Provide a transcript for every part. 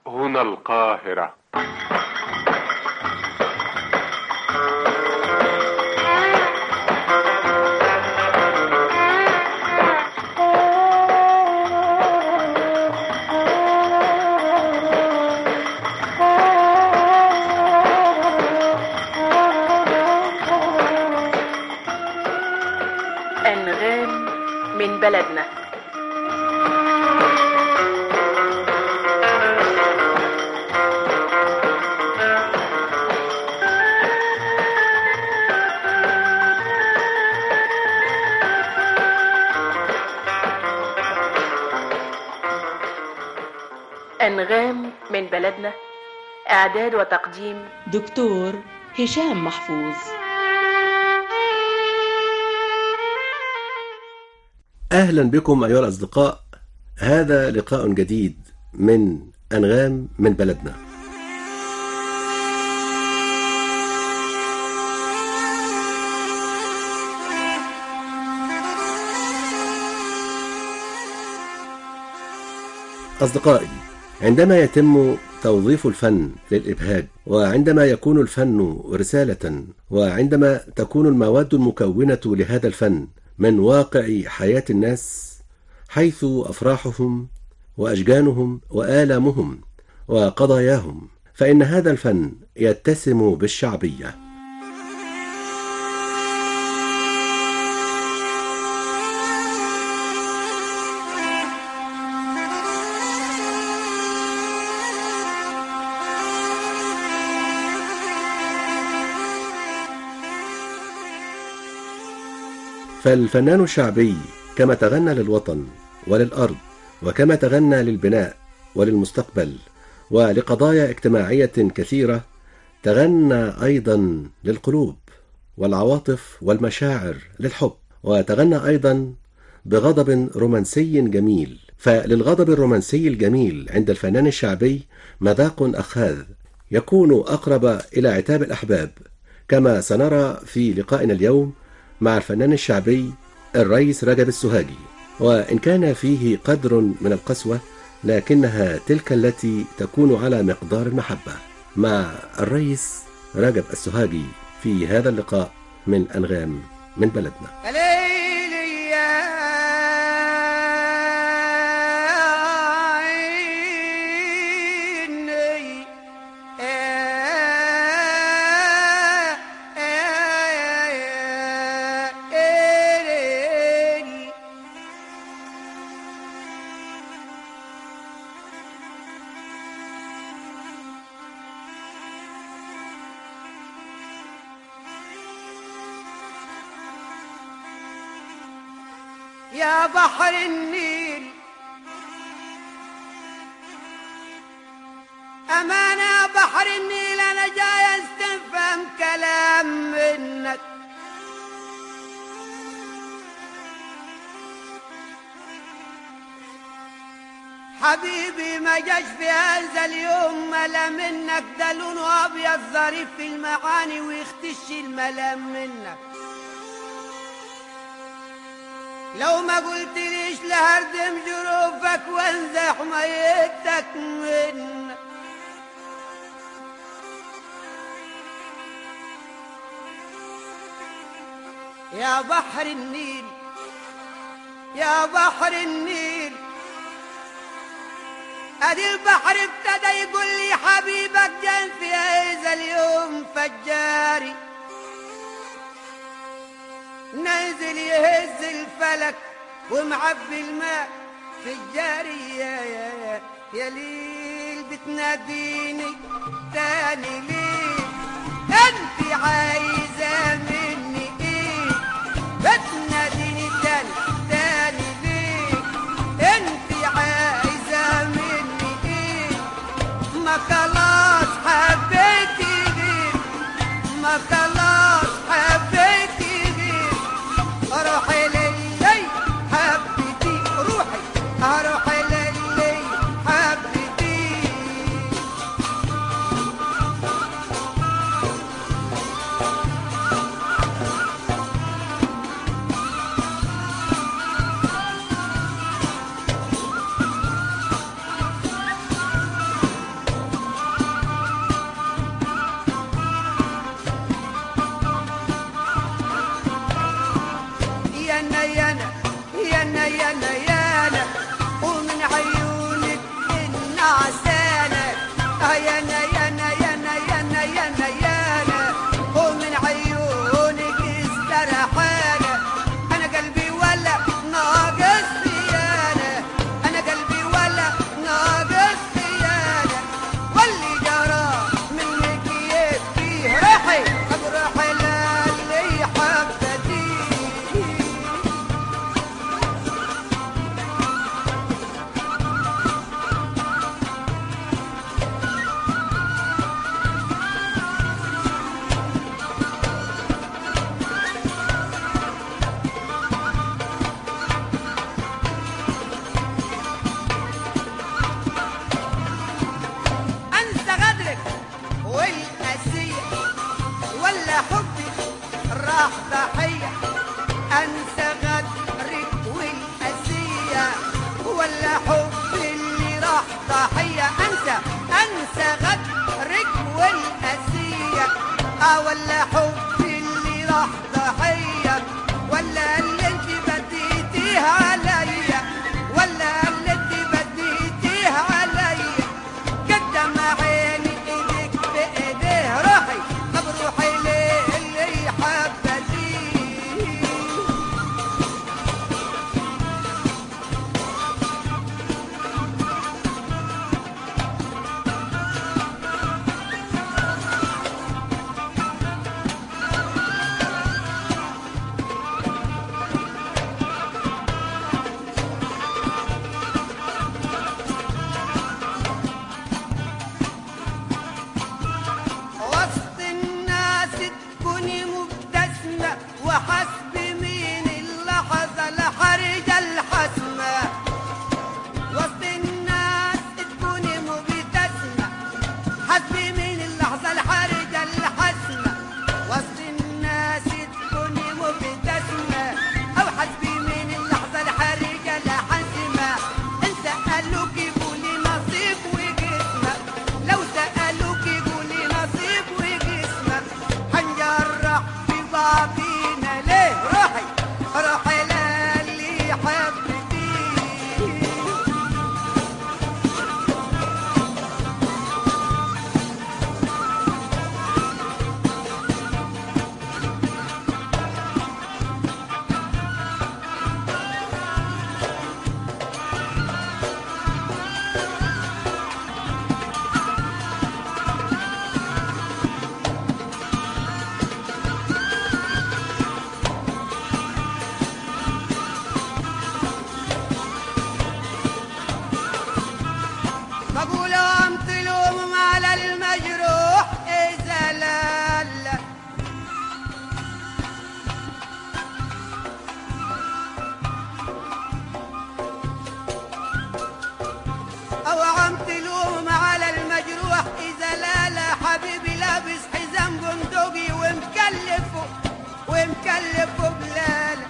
هنا القاهرة أنغام من بلدنا أنغام من بلدنا إعداد وتقديم دكتور هشام محفوظ أهلا بكم أيها الأصدقاء هذا لقاء جديد من أنغام من بلدنا أصدقائي عندما يتم توظيف الفن للإبهاج وعندما يكون الفن رسالة وعندما تكون المواد المكونة لهذا الفن من واقع حياة الناس حيث أفراحهم وأشجانهم وآلامهم وقضاياهم فإن هذا الفن يتسم بالشعبية فالفنان الشعبي كما تغنى للوطن وللأرض وكما تغنى للبناء وللمستقبل ولقضايا اجتماعية كثيرة تغنى أيضا للقلوب والعواطف والمشاعر للحب وتغنى أيضا بغضب رومانسي جميل فللغضب الرومانسي الجميل عند الفنان الشعبي مذاق أخاذ يكون أقرب إلى عتاب الأحباب كما سنرى في لقائنا اليوم مع الفنان الشعبي الريس رجب السهاجي وإن كان فيه قدر من القسوة لكنها تلك التي تكون على مقدار المحبة مع الريس رجب السهاجي في هذا اللقاء من أنغام من بلدنا يا ليلي يا عيني يا بحر النيل أمانة بحر النيل أنا جاي استفهم كلام منك حبيبي ما جاش في هذا اليوم ملا منك ده لونه أبيض ظريف في المعاني ويختش الملام منك لو ما قلت ليش لهردم جروفك وانزح ميتك منك يا بحر النيل يا بحر النيل ادي البحر ابتدى يقول لي حبيبك جان في هذا اليوم فجاري نازل يهز الفلك ومعبي الماء في الجاري يا يا يا, يا ليل بتناديني تاني ليه انت عايزه مني ايه بتناديني تاني تاني ليه انت عايزه مني ايه ما خلاص حبيتي غير ما خلاص حبيتي غير روحي للي حبيتي روحي روحي للي حبيتي عسانة آه يانا يانا يانا يانا يانا يانا ومن عيونك استرحانة أنا قلبي ولا ناقص خيانة أنا قلبي ولا ناقص خيانة واللي جرى منك يبكيه روحي أبرح للي حبتي انسى غدرك والقاسية ولا حبك راح ضحية انسى غدرك والقاسية ولا حب اللي راح ضحية انسى انسى غدرك والقاسية اه ولا حب اللي راح ضحية ولا اللي انت بديتيه عليا ولا اللي انت بديتيه عليا قدم عيني ايدك بايديه روحي طب روحي ليه اللي حبتي وسط الناس تكوني مبتسمة وحسب مين اللحظة لحرج الحسمة وسط الناس تكوني مبتسمة حسب مين اللحظة لحرج الحسمة وسط الناس تكوني مبتسمة أو حسب مين اللحظة لحرج الحسمة إن سألوك قولي نصيب وجسمك لو سألوك قولي نصيب وجسمك هنجرح في بعضينا ليه روحي روحي للي حبتي بقول أنت لوم على المجروح إذا لا لا أو عم تلوم على المجروح إذا لا لا حبيبي لابس حزام بندقي ومكلفه ومكلفه بلاله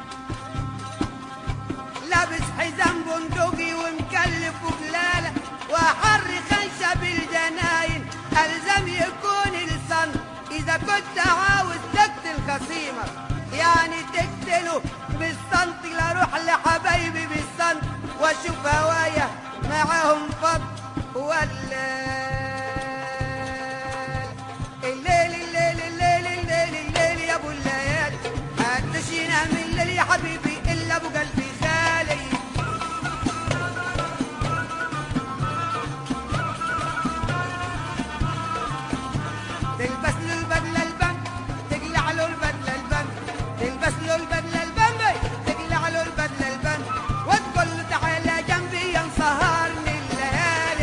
لابس حزام بندقي ومكلف بلالة وحر خنشة بالجناين ألزم يكون الصن إذا كنت عاوز تقتل خصيمك يعني تقتله بالصنط لا روح لحبايبي بالصنط واشوف هوايا معاهم فض ولا الليل الليل الليل الليل الليل يا ابو الليالي هتشينا من الليل يا حبيبي الا ابو قلبي خالي تلبس له البدله البن تقلع له البدله البن تلبس له البدله البن تقلع له البدله البن وتقول له تعالى جنبي يا مسهرني الليالي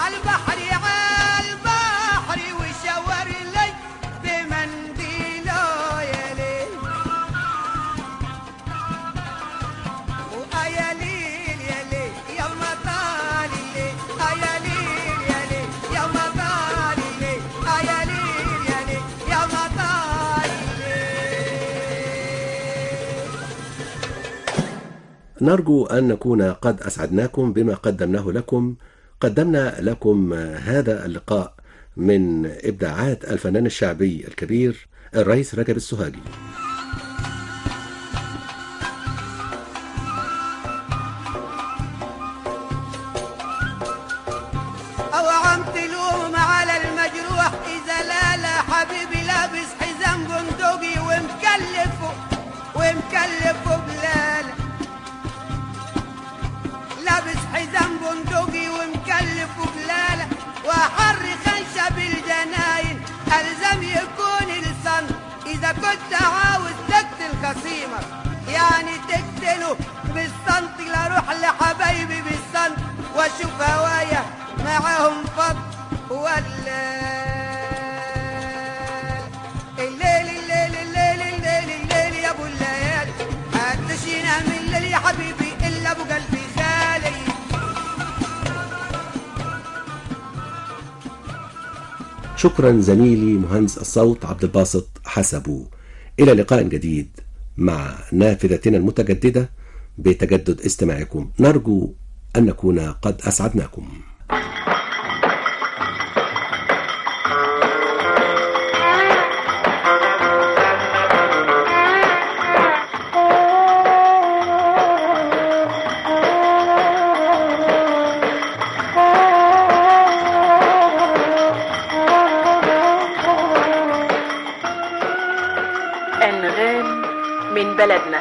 عالبحر عالبحر وشاور لي بمنديله يا ليل ويا ليل يا ليل يا مطال الليل يا ليل يا ليل يا مطال الليل يا ليل يا ليل يا مطال الليل نرجو أن نكون قد أسعدناكم بما قدمناه لكم قدمنا لكم هذا اللقاء من إبداعات الفنان الشعبي الكبير الرئيس رجب السهاجي او عم تلوم على المجروح اذا لا لا حبيبي لابس حزام بندقي ومكلفه ومكلفه بلاله لابس حزام بندقي ومكلفه بلاله وحر خنشة بالجناين الزم يكون الصن اذا كنت عاوز تقتل خصيمك يعني تقتله بالصنط لا اروح لحبايبي بالصنط واشوف هوايا معاهم فض ولا الليل الليل الليل الليل الليل يا ابو الليالي هتشينا من الليل يا حبيبي الا ابو قلبي خالي شكرا زميلي مهندس الصوت عبد الباسط حسبه إلى لقاء جديد مع نافذتنا المتجددة بتجدد استماعكم نرجو أن نكون قد أسعدناكم أنغام من بلدنا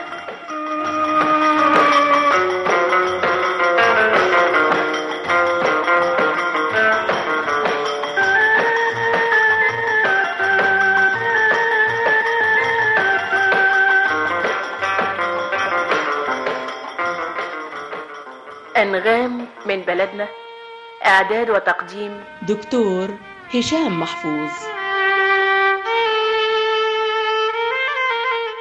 أنغام من بلدنا إعداد وتقديم دكتور هشام محفوظ